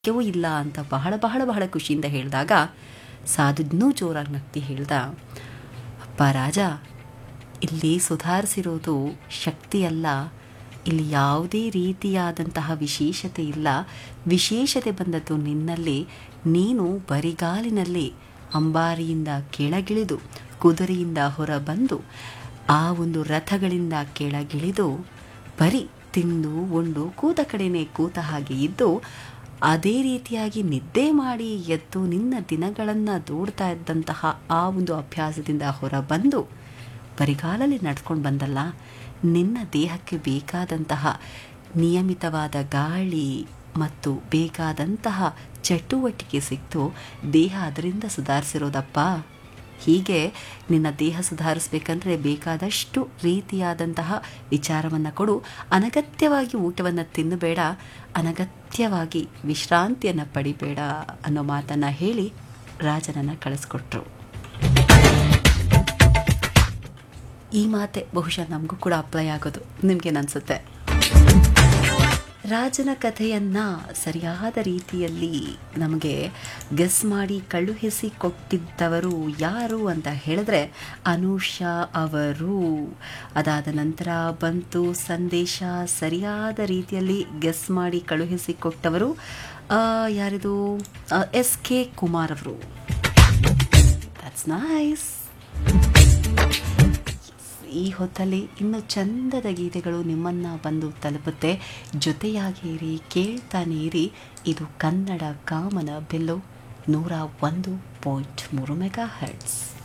ಸಾಧ್ಯವೂ ಇಲ್ಲ ಅಂತ ಬಹಳ ಬಹಳ ಬಹಳ ಖುಷಿಯಿಂದ ಹೇಳಿದಾಗ ಸಾಧು ಇನ್ನೂ ಜೋರಾಗಿ ನಗ್ತಿ ಹೇಳ್ದ ಅಪ್ಪ ರಾಜ ಇಲ್ಲಿ ಸುಧಾರಿಸಿರೋದು ಶಕ್ತಿ ಅಲ್ಲ ಇಲ್ಲಿ ಯಾವುದೇ ರೀತಿಯಾದಂತಹ ವಿಶೇಷತೆ ಇಲ್ಲ ವಿಶೇಷತೆ ಬಂದದ್ದು ನಿನ್ನಲ್ಲಿ ನೀನು ಬರಿಗಾಲಿನಲ್ಲಿ ಅಂಬಾರಿಯಿಂದ ಕೆಳಗಿಳಿದು ಕುದುರೆಯಿಂದ ಹೊರಬಂದು ಆ ಒಂದು ರಥಗಳಿಂದ ಕೆಳಗಿಳಿದು ಬರೀ ತಿಂದು ಉಂಡು ಕೂತ ಕಡೆನೇ ಕೂತ ಹಾಗೆ ಇದ್ದು ಅದೇ ರೀತಿಯಾಗಿ ನಿದ್ದೆ ಮಾಡಿ ಎದ್ದು ನಿನ್ನ ದಿನಗಳನ್ನು ದೂಡ್ತಾ ಇದ್ದಂತಹ ಆ ಒಂದು ಅಭ್ಯಾಸದಿಂದ ಹೊರಬಂದು ಬರಿಗಾಲಲ್ಲಿ ನಡ್ಕೊಂಡು ಬಂದಲ್ಲ ನಿನ್ನ ದೇಹಕ್ಕೆ ಬೇಕಾದಂತಹ ನಿಯಮಿತವಾದ ಗಾಳಿ ಮತ್ತು ಬೇಕಾದಂತಹ ಚಟುವಟಿಕೆ ಸಿಕ್ತು ದೇಹ ಅದರಿಂದ ಸುಧಾರಿಸಿರೋದಪ್ಪ ಹೀಗೆ ನಿನ್ನ ದೇಹ ಸುಧಾರಿಸ್ಬೇಕಂದ್ರೆ ಬೇಕಾದಷ್ಟು ರೀತಿಯಾದಂತಹ ವಿಚಾರವನ್ನು ಕೊಡು ಅನಗತ್ಯವಾಗಿ ಊಟವನ್ನು ತಿನ್ನಬೇಡ ಅನಗತ್ಯವಾಗಿ ವಿಶ್ರಾಂತಿಯನ್ನು ಪಡಿಬೇಡ ಅನ್ನೋ ಮಾತನ್ನು ಹೇಳಿ ರಾಜನನ್ನು ಕಳಿಸ್ಕೊಟ್ರು ಈ ಮಾತೆ ಬಹುಶಃ ನಮಗೂ ಕೂಡ ಅಪ್ಲೈ ಆಗೋದು ನಿಮ್ಗೇನನ್ಸುತ್ತೆ ರಾಜನ ಕಥೆಯನ್ನ ಸರಿಯಾದ ರೀತಿಯಲ್ಲಿ ನಮಗೆ ಗೆಸ್ ಮಾಡಿ ಕಳುಹಿಸಿ ಕೊಟ್ಟಿದ್ದವರು ಯಾರು ಅಂತ ಹೇಳಿದ್ರೆ ಅನುಷಾ ಅವರು ಅದಾದ ನಂತರ ಬಂತು ಸಂದೇಶ ಸರಿಯಾದ ರೀತಿಯಲ್ಲಿ ಗೆಸ್ ಮಾಡಿ ಕಳುಹಿಸಿ ಕೊಟ್ಟವರು ಯಾರಿದು ಎಸ್ ಕೆ ಕುಮಾರ್ ಅವರು ದಟ್ಸ್ ನೈಸ್ ಈ ಹೊತ್ತಲ್ಲಿ ಇನ್ನು ಚಂದದ ಗೀತೆಗಳು ನಿಮ್ಮನ್ನ ಬಂದು ತಲುಪುತ್ತೆ ಜೊತೆಯಾಗಿರಿ ಕೇಳ್ತಾನೆ ಇರಿ ಇದು ಕನ್ನಡ ಕಾಮನ ಬೆಲ್ಲು ನೂರ ಒಂದು ಪಾಯಿಂಟ್ ಮೂರು ಮೆಗಾ ಹರ್ಟ್ಸ್